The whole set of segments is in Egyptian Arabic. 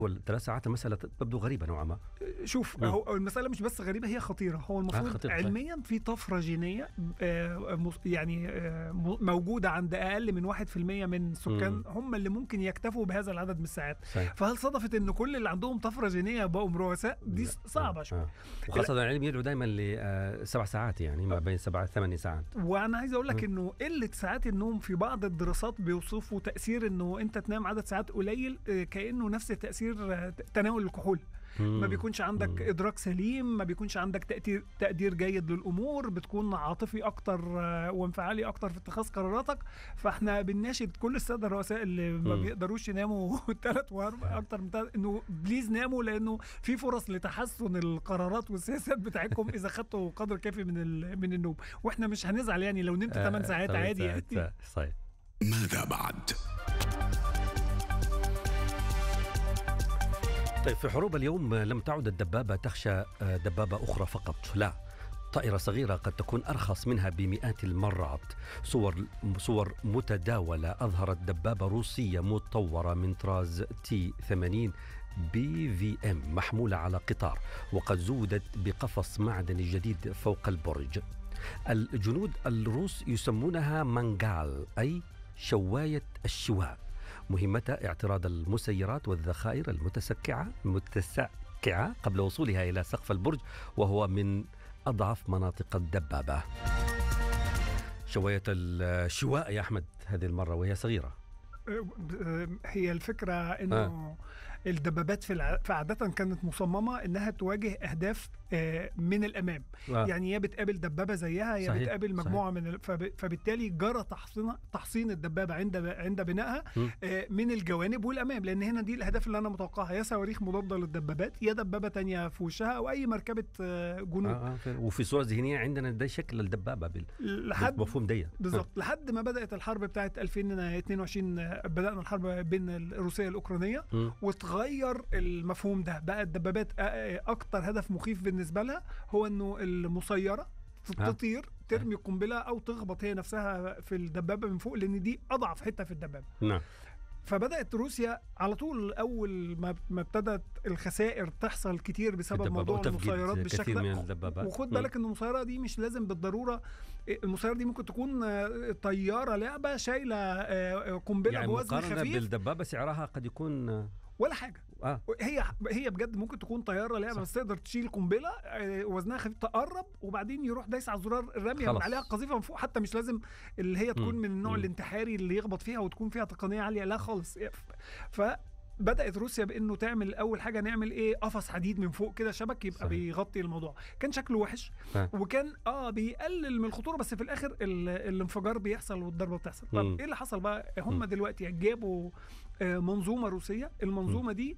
والثلاث ساعات المسألة تبدو غريبة نوعا ما شوف مم. هو المساله مش بس غريبه هي خطيره هو المفروض خطيرة، صحيح. علميا في طفره جينيه آه، مس- يعني آه، م- موجوده عند اقل من 1% من السكان مم. هم اللي ممكن يكتفوا بهذا العدد من الساعات صحيح فهل صدفت ان كل اللي عندهم طفره جينيه بقوا رؤساء دي لا. صعبه آه. شويه آه. وخاصة العلم يدعو دائما لسبع ساعات يعني ما بين سبعة ثمانية ساعات وانا عايز اقول لك مم. انه قله ساعات النوم في بعض الدراسات بيوصفوا تاثير انه انت تنام عدد ساعات قليل آه، كانه نفس تاثير آه، تناول الكحول ما بيكونش عندك مم. ادراك سليم ما بيكونش عندك تقدير تقدير جيد للامور بتكون عاطفي اكتر آه، وانفعالي اكتر في اتخاذ قراراتك فاحنا بنناشد كل الساده الرؤساء اللي ما مم. بيقدروش يناموا ثلاث واربع اكتر من تلات انه بليز ناموا لانه في فرص لتحسن القرارات والسياسات بتاعتكم اذا خدتوا قدر كافي من ال- من النوم واحنا مش هنزعل يعني لو نمت 8 ساعات ثمان عادي يعني ساعات. صحيح ماذا بعد؟ طيب في حروب اليوم لم تعد الدبابة تخشى دبابة أخرى فقط لا طائرة صغيرة قد تكون أرخص منها بمئات المرات صور صور متداولة أظهرت دبابة روسية مطورة من طراز تي 80 بي في ام محمولة على قطار وقد زودت بقفص معدني جديد فوق البرج الجنود الروس يسمونها مانجال أي شواية الشواء مهمتها اعتراض المسيرات والذخائر المتسكعة متسكعة قبل وصولها إلى سقف البرج وهو من أضعف مناطق الدبابة شواية الشواء يا أحمد هذه المرة وهي صغيرة هي الفكره انه الدبابات في الع... فعادة كانت مصممة انها تواجه اهداف آه، من الامام آه. يعني يا بتقابل دبابة زيها يا صحيح، بتقابل مجموعة من ال... فب... فبالتالي جرى تحصين تحصين الدبابة عند عند بنائها م. آه، من الجوانب والامام لان هنا دي الاهداف اللي انا متوقعها يا صواريخ مضادة للدبابات يا دبابة تانية في وشها او اي مركبة آه، جنود آه آه وفي صورة ذهنية عندنا ده شكل الدبابة بال- لحد بالمفهوم دي بالظبط لحد ما بدات الحرب بتاعت 2022 آه، بدانا الحرب بين الروسيه الاوكرانيه مم. وتغير المفهوم ده بقى الدبابات آه، آه، اكتر هدف مخيف بالنسبه لها هو انه المسيره ها؟ تطير ترمي قنبله او تخبط هي نفسها في الدبابه من فوق لان دي اضعف حته في الدبابه نعم فبدات روسيا على طول اول ما ما ابتدت الخسائر تحصل كتير بسبب الدبابة موضوع وتفقد المسيرات بالشكل كثير ده. من الدبابات. وخد مم. بالك ان المسيره دي مش لازم بالضروره المسيره دي ممكن تكون آه، طياره لعبه شايله آه، آه، قنبله يعني بوزن مقارنة خفيف بالدبابة سعرها قد يكون آه، ولا حاجه آه هي هي بجد ممكن تكون طياره لعبه صح. بس تقدر تشيل قنبله آه، وزنها خفيف تقرب وبعدين يروح دايس على زرار الرميه خلاص. من عليها قذيفه من فوق حتى مش لازم اللي هي تكون مم. من النوع مم. الانتحاري اللي يخبط فيها وتكون فيها تقنيه عاليه لا خالص ف بدات روسيا بانه تعمل اول حاجه نعمل ايه قفص حديد من فوق كده شبك يبقى صحيح. بيغطي الموضوع كان شكله وحش آه. وكان اه بيقلل من الخطوره بس في الاخر ال- الانفجار بيحصل والضربه بتحصل طب مم. ايه اللي حصل بقى هم مم. دلوقتي جابوا آه، منظومه روسيه المنظومه دي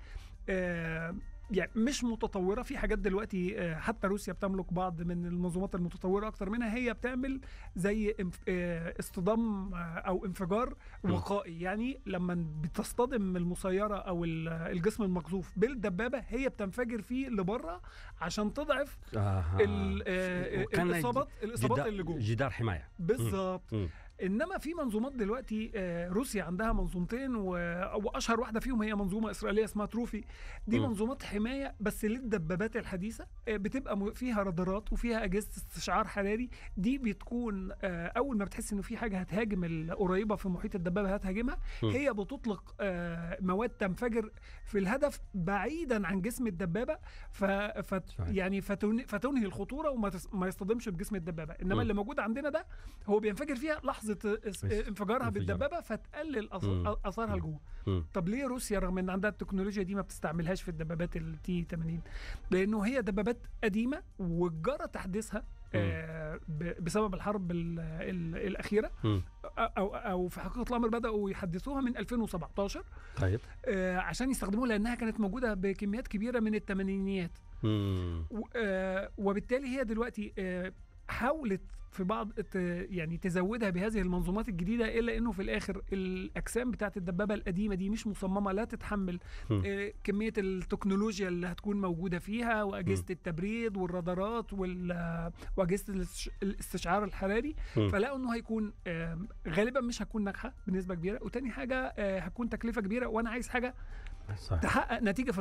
آه، يعني مش متطوره في حاجات دلوقتي آه، حتى روسيا بتملك بعض من المنظومات المتطوره اكتر منها هي بتعمل زي انف- آه، اصطدام آه، او انفجار م. وقائي يعني لما بتصطدم المسيره او ال- الجسم المقذوف بالدبابه هي بتنفجر فيه لبره عشان تضعف آه. ال- آه، وكان الاصابات الاصابات جدار- اللي جوه جدار حماية بالظبط مم. انما في منظومات دلوقتي آه، روسيا عندها منظومتين و... واشهر واحده فيهم هي منظومه اسرائيليه اسمها تروفي دي مم. منظومات حمايه بس للدبابات الحديثه آه، بتبقى م- فيها رادارات وفيها اجهزه استشعار حراري دي بتكون آه، اول ما بتحس انه في حاجه هتهاجم القريبه في محيط الدبابه هتهاجمها مم. هي بتطلق آه، مواد تنفجر في الهدف بعيدا عن جسم الدبابه ف... ف... صحيح. يعني فتن... فتنهي الخطوره وما تس... ما يصطدمش بجسم الدبابه انما مم. اللي موجود عندنا ده هو بينفجر فيها لحظه اس- بس. انفجارها انفجار. بالدبابه فتقلل أث- مم. اثارها مم. لجوه مم. طب ليه روسيا رغم ان عندها التكنولوجيا دي ما بتستعملهاش في الدبابات التي 80 لانه هي دبابات قديمه وجرى تحديثها آه، ب- بسبب الحرب ال ال الاخيره مم. او او في حقيقه الامر بداوا يحدثوها من 2017 طيب آه، عشان يستخدموها لانها كانت موجوده بكميات كبيره من الثمانينيات مم. و- آه، وبالتالي هي دلوقتي آه، حاولت في بعض ت- يعني تزودها بهذه المنظومات الجديده الا انه في الاخر الاجسام بتاعت الدبابه القديمه دي مش مصممه لا تتحمل م. آه، كميه التكنولوجيا اللي هتكون موجوده فيها واجهزه التبريد والرادارات وال- واجهزه الاستش- الاستشعار الحراري م. فلقوا انه هيكون آه، غالبا مش هتكون ناجحه بنسبه كبيره وتاني حاجه آه، هتكون تكلفه كبيره وانا عايز حاجه صح تحقق نتيجه في